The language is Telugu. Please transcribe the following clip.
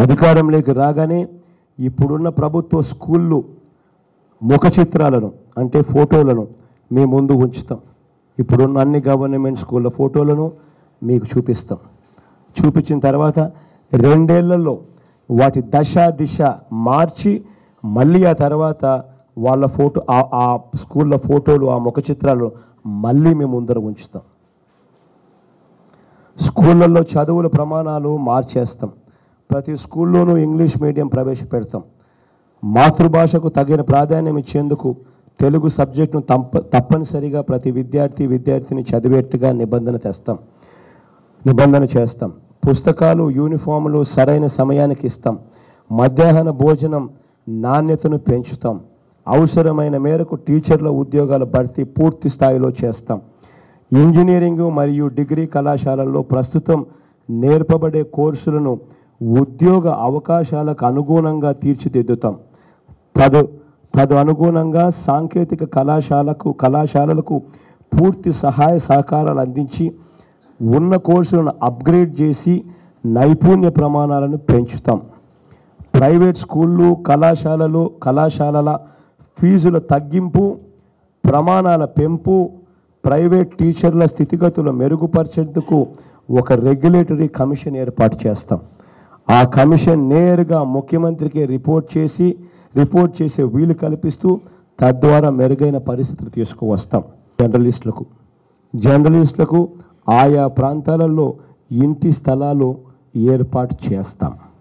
అధికారంలోకి రాగానే ఇప్పుడున్న ప్రభుత్వ స్కూళ్ళు ముఖ చిత్రాలను అంటే ఫోటోలను మీ ముందు ఉంచుతాం ఇప్పుడున్న అన్ని గవర్నమెంట్ స్కూళ్ళ ఫోటోలను మీకు చూపిస్తాం చూపించిన తర్వాత రెండేళ్లలో వాటి దశ దిశ మార్చి మళ్ళీ ఆ తర్వాత వాళ్ళ ఫోటో ఆ- ఆ స్కూళ్ళ ఫోటోలు ఆ ముఖ చిత్రాలు మళ్ళీ మేము ముందర ఉంచుతాం స్కూళ్ళల్లో చదువుల ప్రమాణాలు మార్చేస్తాం ప్రతి స్కూల్లోనూ ఇంగ్లీష్ మీడియం ప్రవేశపెడతాం మాతృభాషకు తగిన ప్రాధాన్యం ఇచ్చేందుకు తెలుగు సబ్జెక్టును తప్ప తప్పనిసరిగా ప్రతి విద్యార్థి విద్యార్థిని చదివేట్టుగా నిబంధన తెస్తాం నిబంధన చేస్తాం పుస్తకాలు యూనిఫాములు సరైన సమయానికి ఇస్తాం మధ్యాహ్న భోజనం నాణ్యతను పెంచుతాం అవసరమైన మేరకు టీచర్ల ఉద్యోగాల భర్తీ పూర్తి స్థాయిలో చేస్తాం ఇంజనీరింగ్ మరియు డిగ్రీ కళాశాలల్లో ప్రస్తుతం నేర్పబడే కోర్సులను ఉద్యోగ అవకాశాలకు అనుగుణంగా తీర్చిదిద్దుతాం తదు తదు అనుగుణంగా సాంకేతిక కళాశాలకు కళాశాలలకు పూర్తి సహాయ సహకారాలు అందించి ఉన్న కోర్సులను అప్గ్రేడ్ చేసి నైపుణ్య ప్రమాణాలను పెంచుతాం ప్రైవేట్ స్కూళ్ళు కళాశాలలు కళాశాలల ఫీజుల తగ్గింపు ప్రమాణాల పెంపు ప్రైవేట్ టీచర్ల స్థితిగతులు మెరుగుపరిచేందుకు ఒక రెగ్యులేటరీ కమిషన్ ఏర్పాటు చేస్తాం ఆ కమిషన్ నేరుగా ముఖ్యమంత్రికి రిపోర్ట్ చేసి రిపోర్ట్ చేసే వీలు కల్పిస్తూ తద్వారా మెరుగైన పరిస్థితులు తీసుకువస్తాం జర్నలిస్టులకు జర్నలిస్టులకు ఆయా ప్రాంతాలలో ఇంటి స్థలాలు ఏర్పాటు చేస్తాం